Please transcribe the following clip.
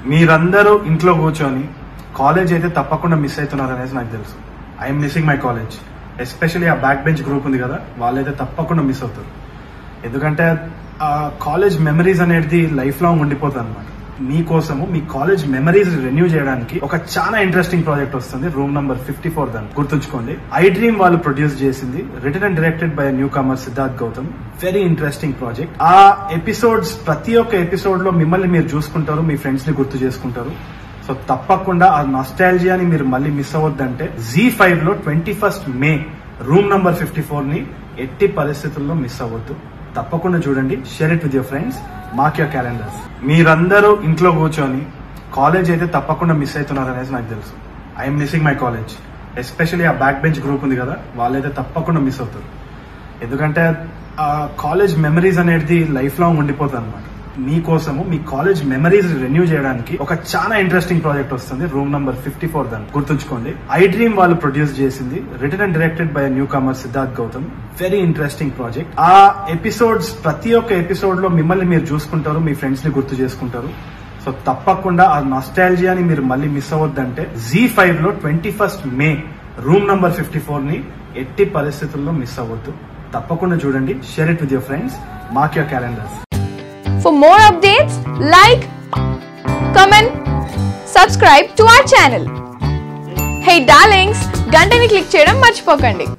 మీరందరూ ఇంట్లో కూర్చొని కాలేజ్ అయితే తప్పకుండా మిస్ అవుతున్నారు అనేది నాకు తెలుసు I'm missing my college especially ఆ బ్యాక్ బెంచ్ గ్రూప్ ఉంది కదా వాళ్ళైతే తప్పకుండా మిస్ అవుతారు ఎందుకంటే ఆ కాలేజ్ మెమరీస్ అనేది లైఫ్ లాంగ్ ఉండిపోతుంది అనమాట మీకోసము మీ కాలేజ్ మెమరీస్ రెన్యూ చేయడానికి ఒక చాలా ఇంట్రెస్టింగ్ ప్రాజెక్ట్ వస్తుంది రూమ్ నంబర్ ఫిఫ్టీ ఫోర్ దాన్ని గుర్తుంచుకోండి ఐ డ్రీమ్ వాళ్ళు ప్రొడ్యూస్ చేసింది return and directed by newcomer Siddharth Gautham very interesting project ఆ ఎపిసోడ్స్ ప్రతి ఒక్క ఎపిసోడ్ లో మిమ్మల్ని మీరు చూసుకుంటారు మీ ఫ్రెండ్స్ ని గుర్తు చేసుకుంటారు సో తప్పకుండా ఆ నాస్టాలజియాని మీరు మళ్ళీ మిస్ అవ్వద్దంటే జీ ఫైవ్ లో twenty first May room number fifty four ని ఎట్టి పరిస్థితుల్లో మిస్ అవ్వద్దు తప్పకుండా చూడండి share it with your friends mark your calendars మీరందరూ ఇంట్లో కూర్చొని కాలేజ్ అయితే తప్పకుండా మిస్ అవుతున్నారు అనేది నాకు తెలుసు I'm missing my college especially ఆ బ్యాక్ బెంచ్ గ్రూప్ ఉంది కదా వాళ్ళైతే తప్పకుండా మిస్ అవుతారు ఎందుకంటే ఆ కాలేజ్ మెమరీస్ అనేది లైఫ్ లాంగ్ ఉండిపోతుంది అనమాట మీకోసము మీ కాలేజ్ మెమరీస్ రెన్యూ చేయడానికి ఒక చాలా ఇంట్రెస్టింగ్ ప్రాజెక్ట్ వస్తుంది రూమ్ నంబర్ ఫిఫ్టీ ఫోర్ దాన్ని గుర్తుంచుకోండి ఐ డ్రీమ్ వాళ్ళు ప్రొడ్యూస్ చేసింది return and directed by newcomer Siddharth Gautham very interesting project ఆ ఎపిసోడ్స్ ప్రతి ఒక్క ఎపిసోడ్ లో మిమ్మల్ని మీరు చూసుకుంటారు మీ ఫ్రెండ్స్ ని గుర్తు చేసుకుంటారు సో తప్పకుండా ఆ నాస్టాలజియాని మీరు మళ్ళీ మిస్ అవ్వద్దంటే జీ ఫైవ్ లో twenty first May room number fifty four ని ఎట్టి పరిస్థితుల్లో మిస్ అవ్వద్దు తప్పకుండా చూడండి share it with your friends mark your calendars For more updates, like, comment, subscribe to our channel. Hey darlings, గంటని click చేయడం మర్చిపోకండి